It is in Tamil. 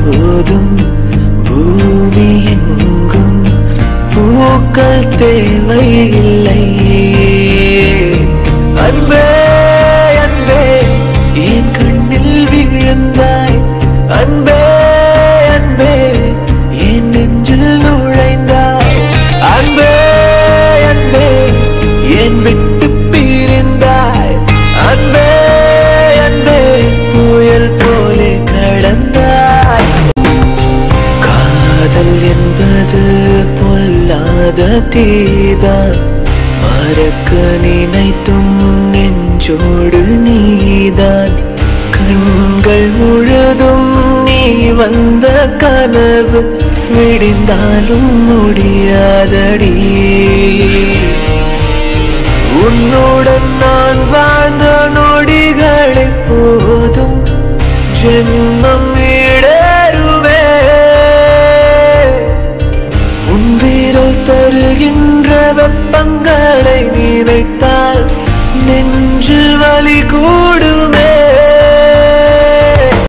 போதும் பூமி எங்கும் பூக்கள் தேவையில்லை அன்பே அன்பே என் கண்ணில் விழுந்தாய் அன்பே அன்பே என் நெஞ்சில் நுழைந்தாய் அன்பே அன்பே என் விட்டு பிரிந்தாய் அன்பே அன்பே புயல் போலே கடந்தாய் காதல் என்பது பொல்லாத தீதான் மறக்க நினைத்தும் நெஞ்சோடு நீதான் கண்கள் முழுதும் நீ வந்த கனவு விடிந்தாலும் முடியாதடி உன்னுடன் நான் வாழ்ந்த நொடிகளை போதும் ஜென்மம் ஈடேறுவே உன் வீரல் தருகின்ற வெப்பங்கள்